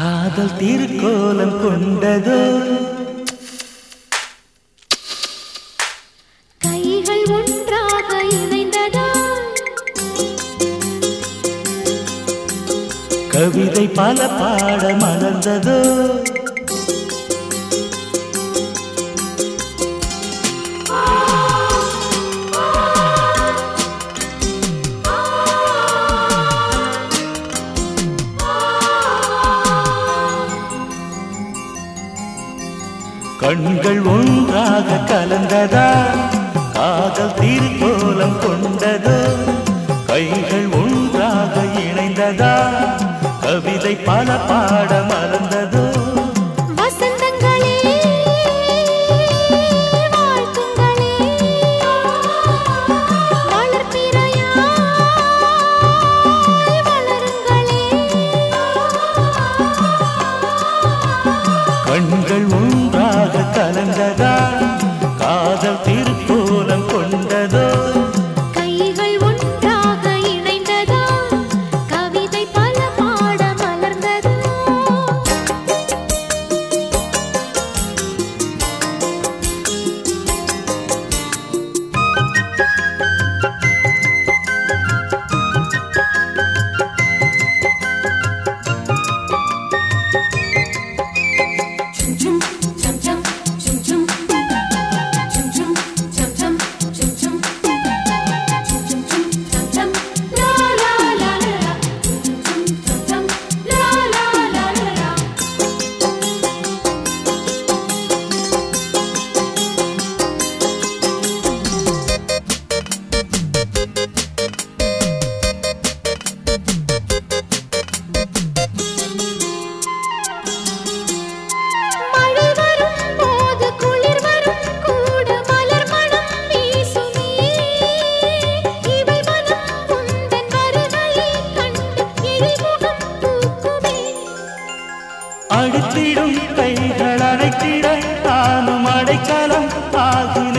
காதல் திருக்கோலம் கொண்டதோ கைகள் ஒன்றாக இணைந்ததா கவிதை பல பாட மலர்ந்ததோ கண்கள் ஒன்றாக கலந்ததா காதல் திருக்கோலம் கொண்டதோ கைகள் ஒன்றாக இணைந்ததா கவிதை பல பாட மலர்ந்ததோ வசந்தங்களே வாழ்த்துங்களே வளர்ப்பிறையாய் வளருங்களே கண்கள் ஒன்றாக கலந்ததா காதல் திருக்கோலம் கொண்டதோ கைகள் ஒன்றாக இணைந்ததா கவிதை பல பாட மலர்ந்ததா மழை வரும் போது குளிர் வரும் கூட மலர் மனம் வீசுமே இவை மனம் உந்தன் வருகையை கண்டு எழில்முகம் பூக்குமே அழுத்திடும் கைகள் அடைத்திட நானும் அடைக்கலம் ஆகிறேன்